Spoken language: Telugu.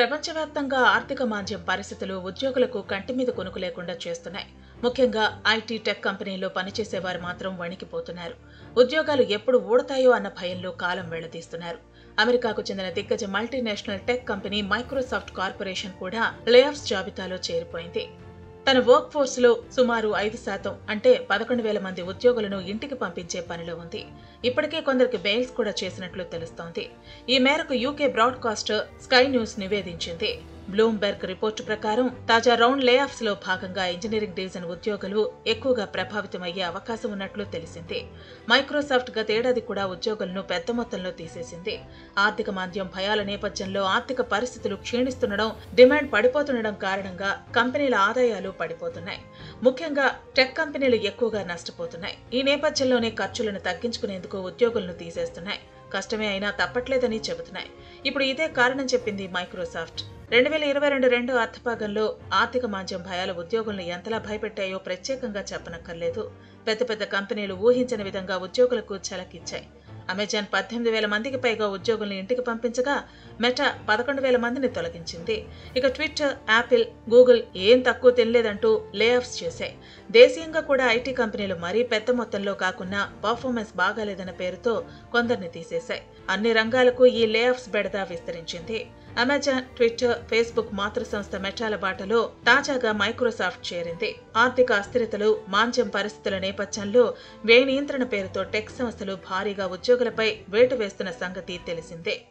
ప్రపంచవ్యాప్తంగా ఆర్థిక మాంద్యం పరిస్థితులు ఉద్యోగులకు కంటి మీద కొనుకు లేకుండా చేస్తున్నాయి ముఖ్యంగా ఐటీ టెక్ కంపెనీల్లో పనిచేసేవారు మాత్రం వణికిపోతున్నారు ఉద్యోగాలు ఎప్పుడు ఊడతాయో అన్న భయంలో కాలం వెళ్లదీస్తున్నారు అమెరికాకు చెందిన దిగ్గజ multinational tech company Microsoft corporation కూడా లేఆఫ్స్ జాబితాలో చేరిపోయింది తన వర్క్ ఫోర్స్ లో సుమారు ఐదు శాతం అంటే పదకొండు వేల మంది ఉద్యోగులను ఇంటికి పంపించే పనిలో ఉంది ఇప్పటికే కొందరికి బెయిల్స్ కూడా చేసినట్లు తెలుస్తోంది ఈ మేరకు యూకే బ్రాడ్కాస్టర్ స్కై న్యూస్ నివేదించింది బ్లూంబెర్గ్ రిపోర్టు ప్రకారం తాజా రౌండ్ లేఆఫ్స్ లో భాగంగా ఇంజనీరింగ్ డివిజన్ ఉద్యోగులు ఎక్కువగా ప్రభావితమయ్యే అవకాశం ఉన్నట్లు తెలిసింది మైక్రోసాఫ్ట్ గతేడాది కూడా ఉద్యోగులను పెద్ద మొత్తంలో తీసేసింది ఆర్థిక మాంద్యం భయాల నేపథ్యంలో ఆర్థిక పరిస్థితులు క్షీణిస్తుండడం డిమాండ్ పడిపోతుండడం కారణంగా కంపెనీల ఆదాయాలు పడిపోతున్నాయి ముఖ్యంగా టెక్ కంపెనీలు ఎక్కువగా నష్టపోతున్నాయి ఈ నేపథ్యంలోనే ఖర్చులను తగ్గించుకునేందుకు ఉద్యోగులను తీసేస్తున్నాయి కష్టమే అయినా తప్పట్లేదని చెబుతున్నాయి ఇప్పుడు ఇదే కారణం చెప్పింది మైక్రోసాఫ్ట్ రెండు వేల ఇరవై రెండు రెండు అర్థభాగంలో ఆర్థిక మాంద్యం భయాలు ఉద్యోగులను ఎంతలా భయపెట్టాయో ప్రత్యేకంగా చెప్పనక్కర్లేదు పెద్ద పెద్ద కంపెనీలు ఊహించని విధంగా ఉద్యోగులకు చలకిచ్చాయి అమెజాన్ పద్దెనిమిది వేల మందికి పైగా ఉద్యోగులను ఇంటికి పంపించగా మెటా పదకొండు వేల మందిని తొలగించింది ఇక ట్విట్టర్ యాపిల్ గూగుల్ ఏం తక్కువ తినలేదంటూ లేఆఫ్స్ చేశాయి దేశీయంగా కూడా ఐటీ కంపెనీలు మరీ పెద్ద మొత్తంలో కాకుండా పర్ఫార్మెన్స్ బాగాలేదన్న పేరుతో కొందరిని తీసేశాయి అన్ని రంగాలకు ఈ లేఆఫ్స్ బెడద విస్తరించింది అమెజాన్ ట్విట్టర్ ఫేస్బుక్ మాతృ సంస్థ మెటాల బాటలో తాజాగా మైక్రోసాఫ్ట్ చేరింది ఆర్థిక అస్థిరతలు మాంద్యం పరిస్థితుల నేపథ్యంలో వ్యయ నియంత్రణ పేరుతో టెక్ సంస్థలు భారీగా ఉద్యోగులపై వేటు వేస్తున్న సంగతి తెలిసిందే